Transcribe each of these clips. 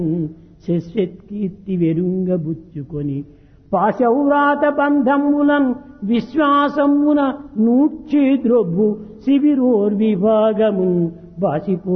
శశ్వత్కీర్తి వెరుంగబుచ్చుకొని పాశౌరాత బంధములన్ విశ్వాసమున నూర్చి ద్రొబ్బు శిబిరోర్విభాగము బాసిపో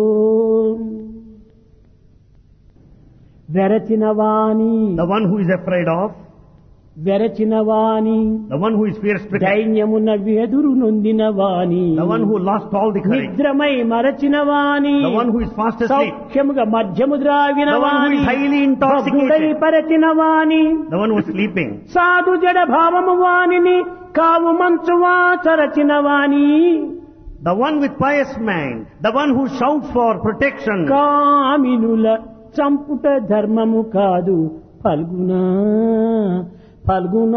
వెరచిన Vani The one who is afraid of, వెరచిన Vani the one who is fear stricken, దైన్యమున వెదురు నొందిన వాణి the one who lost all the courage, నిద్రమై మరచిన వాణి the one who is fast asleep, సౌఖ్యముగా మధ్యము ద్రావిన The one who Vani is highly intoxicated. భగ్గుడై పరచిన Vani the one who is sleeping, సాధు జడ భావము వాణిని కావు మంచువా చరచిన వాణి the one with pious mind, the one who shouts for protection, కామినుల చంపుట ధర్మము కాదు ఫల్గునా ఫల్గునా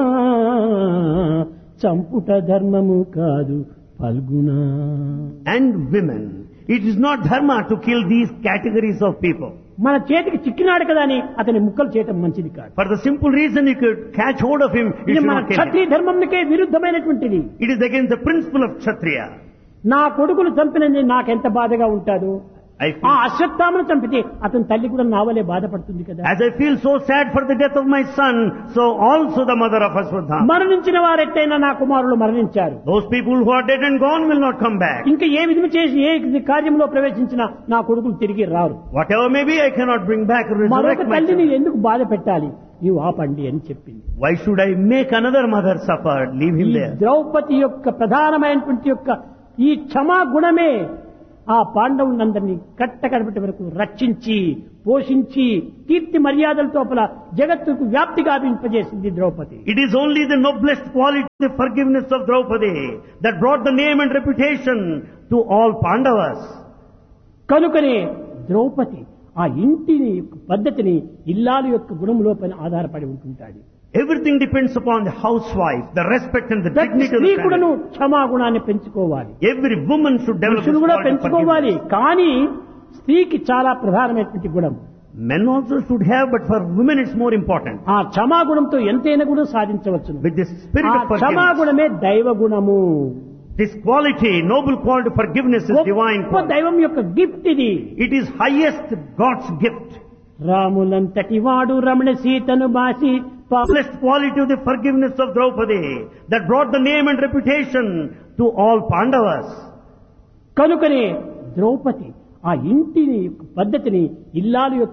చంపుట ధర్మము కాదు ఫల్గునా and women. It is not dharma to kill these categories of people. మన చేతికి చిక్కినాడు కదా అని అతని ముక్కలు చేయటం మంచిది కాదు For the simple reason you could catch hold of him, you ఇది should మన not kill him. Kshatriya ధర్మంకే విరుద్ధమైనటువంటిది It is against the principle of Kshatriya. నా కొడుకును చంపినది నాకెంత బాధగా ఉంటాదో I ఆ feel, అశ్వత్థామను చంపితే అతని తల్లి కూడా నావలే బాధపడుతుంది కదా as I feel so sad for the death of my son, so also the mother of Aswadhama. మరణించిన వారెట్టయినా నా కుమారులు మరణించారు Those people who are dead and gone will not come back. ఇంకా ఏ విధము చేసి ఏ కార్యంలో ప్రవేశించినా నా కొడుకులు తిరిగి రారు Whatever may be, I cannot bring back, మరొక resurrect my తల్లిని son. ఎందుకు బాధ పెట్టాలి నీవు ఆపండి అని చెప్పింది Why should I make another mother suffer? Leave him ఈ there. ద్రౌపది యొక్క ప్రధానమైనటువంటి యొక్క ఈ క్షమా గుణమే ఆ పాండవులందరినీ కట్టకడపటి వరకు రక్షించి పోషించి కీర్తి మర్యాదలతో పల జగత్తుకు వ్యాప్తి గావింపజేసింది Draupadi It is only the noblest quality, the forgiveness of Draupadi, that brought the name and reputation to all Pandavas. కనుకనే ద్రౌపది ఆ ఇంటిని యొక్క పద్ధతిని ఇల్లాలు యొక్క గుణములోపైన ఆధారపడి ఉంటుంటాడు Everything depends upon the housewife, the respect and the ప్రతి dignity of స్త్రీ the కూడాను family. క్షమా గుణాన్ని పెంచుకోవాలి Every woman should develop this పురుషులు కూడా quality of పెంచుకోవాలి forgiveness. కానీ స్త్రీకి చాలా ప్రధానమైనటువంటి గుణం Men also should have, but for women it's more important. ఆ క్షమా గుణంతో ఎంతైనా కూడా సాధించవచ్చును With this spirit ఆ of క్షమా forgiveness, గుణమే దైవ గుణము this quality, noble quality of forgiveness is divine గొప్ప quality. దైవం యొక్క గిఫ్ట్ ఇది It is highest God's gift. రాములంతటి వాడు రమణ సీతను బాసి పా- Blessed quality of the forgiveness of Draupadi that brought the name and reputation to all Pandavas. కనుకనే ద్రౌపది ఆ ఇంటిని యొక్క పద్ధతిని ఇల్లాలు యొక్క